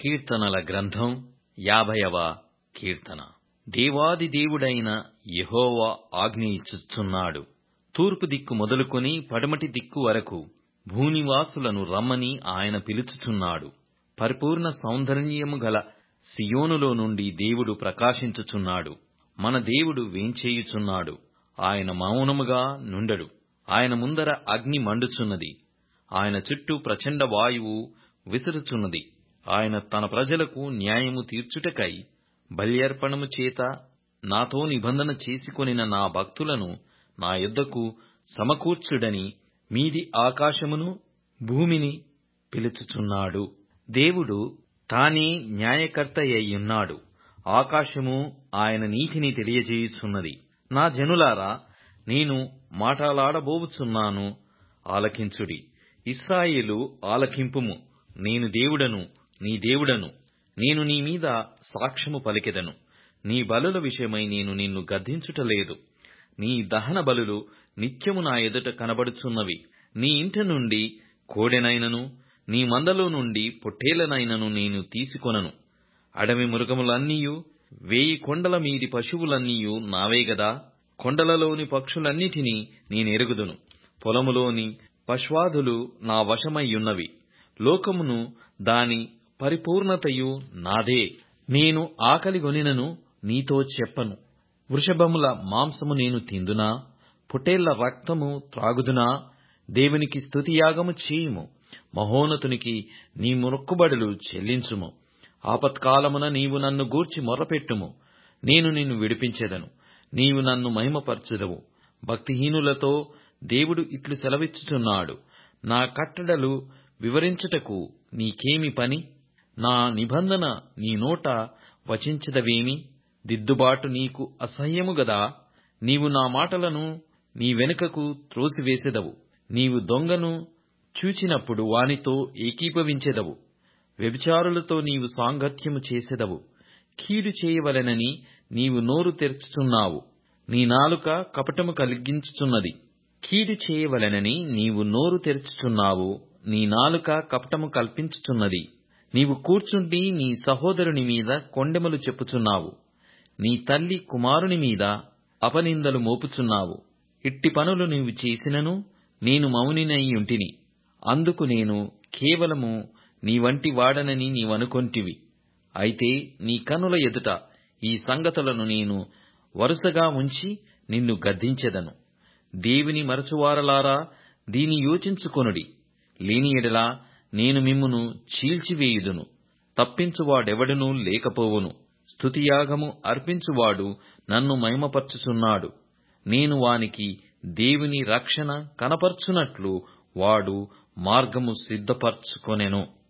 కీర్తనల గ్రంథం యాభైవ కీర్తన దేవాది దేవుడైన యెహోవా ఆజ్ఞ ఇచ్చుచున్నాడు తూర్పు దిక్కు మొదలుకొని పడమటి దిక్కు వరకు భూనివాసులను రమ్మని ఆయన పిలుచుచున్నాడు పరిపూర్ణ సౌందర్యము గల సియోనులో నుండి దేవుడు ప్రకాశించుచున్నాడు మన దేవుడు వేంచేయుచున్నాడు ఆయన మౌనముగా నుండడు ఆయన ముందర అగ్ని మండుచున్నది ఆయన చుట్టూ ప్రచండ వాయువు విసురుచున్నది ఆయన తన ప్రజలకు న్యాయము తీర్చుటకై బల్యర్పణము చేత నాతో నిబంధన చేసుకొనిన నా భక్తులను నా యొద్దకు సమకూర్చుడని మీది ఆకాశమును భూమిని పిలుచుచున్నాడు దేవుడు తానే న్యాయకర్తయ్యున్నాడు ఆకాశము ఆయన నీతిని తెలియజేయుచున్నది నా జనులారా నేను మాటలాడబోవుచున్నాను ఆలకించుడి ఇస్రాయేలు ఆలకింపుము నేను దేవుడను నీ దేవుడను నేను నీ మీద సాక్ష్యము పలికెదను నీ బలుల విషయమై నేను నిన్ను గద్దించుటలేదు నీ దహన బలులు నిత్యము నా ఎదుట కనబడుచున్నవి నీ ఇంట నుండి కోడెనైనను నీ మందలో నుండి పొట్టేలనైనను నేను తీసుకొనను అడవి మృగములన్నీయు వేయి కొండల మీది పశువులన్నీయు నావే గదా కొండలలోని పక్షులన్నిటినీ నేనెరుగుదును పొలములోని పశ్వాదులు నా వశమయ్యున్నవి లోకమును దాని పరిపూర్ణతయు నాదే నేను ఆకలిగొనినను నీతో చెప్పను వృషభముల మాంసము నేను తిందునా పొటేళ్ల రక్తము త్రాగుదునా దేవునికి స్తుతియాగము చేయుము మహోన్నతునికి నీ మొక్కుబడులు చెల్లించుము ఆపత్కాలమున నీవు నన్ను గూర్చి మొర్రపెట్టుము నేను నిన్ను విడిపించెదను నీవు నన్ను మహిమపరచుదవు భక్తిహీనులతో దేవుడు ఇట్లు సెలవిచ్చుచున్నాడు నా కట్టడలు వివరించుటకు నీకేమి పని నా నిబంధన నీ నోట వచించదవేమి దిద్దుబాటు నీకు అసహ్యము గదా నీవు నా మాటలను నీ వెనుకకు త్రోసివేసెదవు నీవు దొంగను చూచినప్పుడు వానితో ఏకీభవించెదవు వ్యభిచారులతో నీవు సాంగత్యము చేసెదవు కీడు చేయవలెనని నీవు నోరు తెరుచుచున్నావు నీ నాలుక కపటము కలిగించుచున్నది కీడు చేయవలెనని నీవు నోరు తెరుచుచున్నావు నీ నాలుక కపటము కల్పించుచున్నది నీవు కూర్చుండి నీ సహోదరుని మీద కొండెములు చెప్పుచున్నావు నీ తల్లి కుమారుని మీద అపనిందలు మోపుచున్నావు ఇట్టి పనులు నీవు చేసినను నేను మౌనినయ్యుంటిని అందుకు నేను కేవలము నీ వంటి వాడనని నీవనుకొంటివి అయితే నీ కనుల ఎదుట ఈ సంగతులను నేను వరుసగా ఉంచి నిన్ను గద్దించెదను దేవుని మరచువారలారా దీని యోచించుకొనుడి లేని ఎడల నేను మిమ్మును చీల్చివేయుదును తప్పించువాడెవడునూ లేకపోవును స్తుతియాగము అర్పించువాడు నన్ను మహిమపరచుచున్నాడు నేను వానికి దేవుని రక్షణ కనపర్చునట్లు వాడు మార్గము సిద్ధపరచుకొనెను